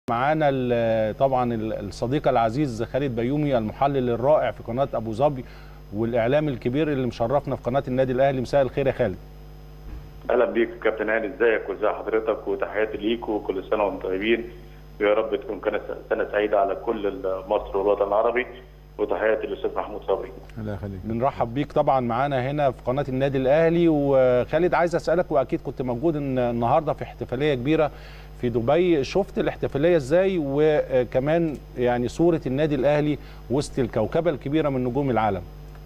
معانا طبعا الصديق العزيز خالد بيومي المحلل الرائع في قناه ابو ظبي والاعلام الكبير اللي مشرفنا في قناه النادي الاهلي مساء الخير يا خالد اهلا بيك كابتن هاني ازيك وازي حضرتك وتحياتي ليك وكل سنه وانتم طيبين ويا رب تكون كانت سنه سعيده على كل مصر والوطن العربي وتحياتي للاستاذ محمود صبري الله يخليك بنرحب بيك طبعا معانا هنا في قناه النادي الاهلي وخالد عايز اسالك واكيد كنت موجود النهارده في احتفاليه كبيره في دبي شفت الاحتفاليه ازاي وكمان يعني صوره النادي الاهلي وسط الكوكبه الكبيره من نجوم العالم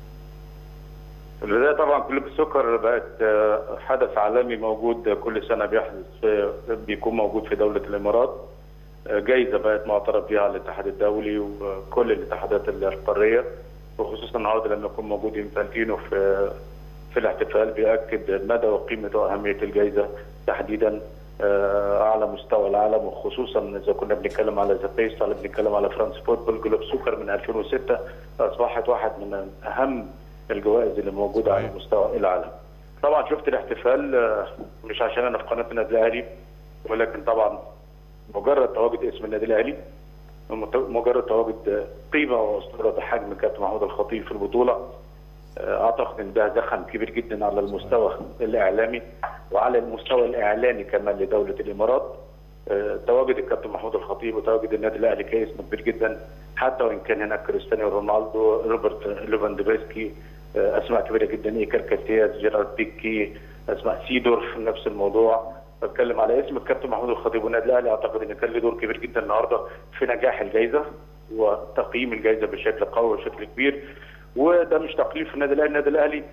في البدايه طبعا كلوب السكر بقت حدث عالمي موجود كل سنه بيحدث بيكون موجود في دوله الامارات جايزه بقت معترف بها الاتحاد الدولي وكل الاتحادات القاريه وخصوصا النهارده لما يكون موجود انفانتينو في في الاحتفال بياكد مدى وقيمه واهميه الجائزه تحديدا على مستوى العالم وخصوصا اذا كنا بنتكلم على ذا بيس ولا بنتكلم على فرانس فوتبول جلوب سكر من 2006 اصبحت واحد من اهم الجوائز اللي موجوده صحيح. على مستوى العالم. طبعا شفت الاحتفال مش عشان انا في قناه النادي الاهلي ولكن طبعا مجرد تواجد اسم النادي الاهلي مجرد تواجد قيمه واسطوره بحجم كابتن محمود الخطيب في البطوله اعتقد ان ده زخم كبير جدا على المستوى الاعلامي وعلى المستوى الاعلامي كمان لدوله الامارات تواجد الكابتن محمود الخطيب وتواجد النادي الاهلي كاسم كبير جدا حتى وان كان هناك كريستيانو رونالدو روبرت ليفاندوفسكي اسماء كبيره جدا ايكر كاسياس جيرارد بيكي اسماء سيدورف نفس الموضوع بتكلم على اسم الكابتن محمود الخطيب والنادي الاهلي اعتقد ان كان له دور كبير جدا النهارده في نجاح الجائزه وتقييم الجائزه بشكل قوي وبشكل كبير وده مش تقليل في النادي الاهلي النادي الاهلي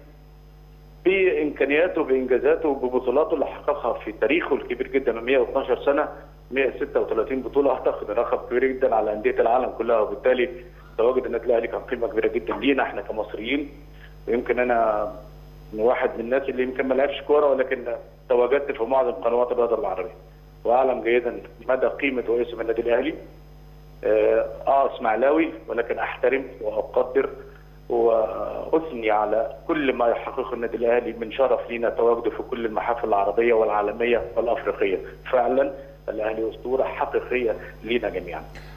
بامكانياته بانجازاته ببطولاته اللي حققها في تاريخه الكبير جدا من 112 سنه 136 بطوله اعتقد رقم كبير جدا على انديه العالم كلها وبالتالي تواجد النادي الاهلي كان قيمه كبيره جدا لينا احنا كمصريين ويمكن انا واحد من الناس اللي يمكن ما لعبش كوره ولكن تواجدت في معظم قنوات الرياضه العربيه واعلم جيدا مدى قيمه واسم النادي الاهلي اه اسماعيلاوي ولكن احترم واقدر واثني على كل ما يحققه النادي الاهلي من شرف لينا تواجده في كل المحافل العربيه والعالميه والافريقيه فعلا الاهلي اسطوره حقيقيه لينا جميعا